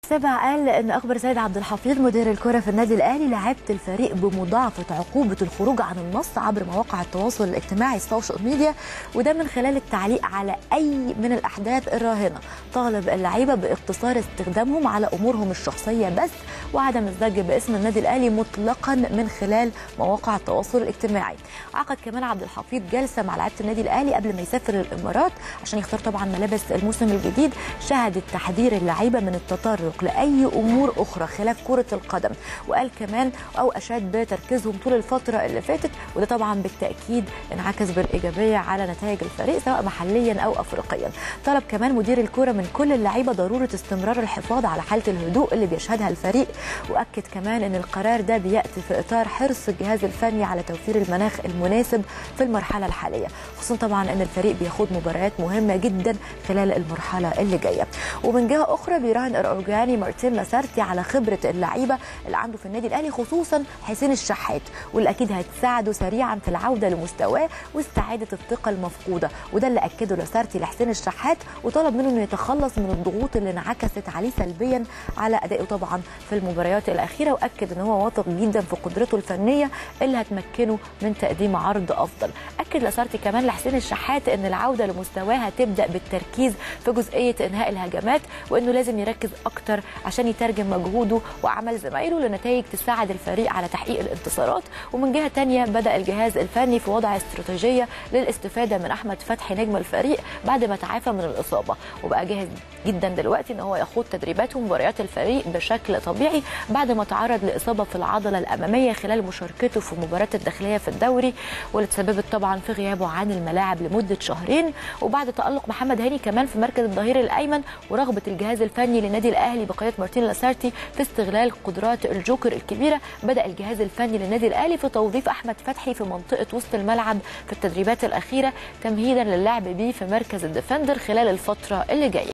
سبع قال ان اخبر سيد عبد الحفيظ مدير الكره في النادي الاهلي لعبت الفريق بمضاعفه عقوبه الخروج عن النص عبر مواقع التواصل الاجتماعي السوشيال ميديا وده من خلال التعليق على اي من الاحداث الراهنه طالب اللعيبه باقتصار استخدامهم على امورهم الشخصيه بس وعدم الزج باسم النادي الاهلي مطلقا من خلال مواقع التواصل الاجتماعي عقد كمان عبد الحفيظ جلسه مع لعيبه النادي الاهلي قبل ما يسافر الامارات عشان يختار طبعا ملابس الموسم الجديد شهدت تحذير اللعيبه من التطرق لاي امور اخرى خلاف كره القدم وقال كمان او اشاد بتركيزهم طول الفتره اللي فاتت وده طبعا بالتاكيد انعكس بالايجابيه على نتائج الفريق سواء محليا او افريقيا طلب كمان مدير الكره من كل اللعيبه ضروره استمرار الحفاظ على حاله الهدوء اللي بيشهدها الفريق واكد كمان ان القرار ده بياتي في اطار حرص الجهاز الفني على توفير المناخ المناسب في المرحله الحاليه خصوصا طبعا ان الفريق بيخوض مباريات مهمه جدا خلال المرحله اللي جايه ومن جهه اخرى بيراهن الاورجاني مارتين لاسارتي على خبره اللعيبه اللي عنده في النادي الاهلي خصوصا حسين الشحات واللي اكيد هتساعده سريعا في العوده لمستواه واستعاده الثقه المفقوده وده اللي اكده لاسارتي لحسين الشحات وطلب منه انه يتخلص من الضغوط اللي انعكست عليه سلبيا على ادائه طبعا في المباريات الاخيره واكد ان هو واثق جدا في قدرته الفنيه اللي هتمكنه من تقديم عرض افضل اكد لاسارتي كمان لحسين الشحات ان العوده لمستواه هتبدا بالتركيز في جزئيه انهاء الهجمات وانه لازم يركز اكتر عشان يترجم مجهوده وعمل زمايله لنتائج تساعد الفريق على تحقيق الانتصارات ومن جهه تانية بدا الجهاز الفني في وضع استراتيجيه للاستفاده من احمد فتحي نجم الفريق بعد ما تعافى من الاصابه وبقى جاهز جدا دلوقتي ان هو يخوض تدريبات ومباريات الفريق بشكل طبيعي بعد ما تعرض لاصابه في العضله الاماميه خلال مشاركته في مباراه الداخليه في الدوري واللي تسببت طبعا في غيابه عن الملاعب لمده شهرين وبعد تالق محمد هاني كمان في مركز الظهير الايمن ورغبه الجهاز الفني للنادي الاهلي بقياده مارتين لاسارتي في استغلال قدرات الجوكر الكبيره بدا الجهاز الفني للنادي الاهلي في توظيف احمد فتحي في منطقه وسط الملعب في التدريبات الاخيره تمهيدا للعب بيه في مركز الديفندر خلال الفتره اللي جايه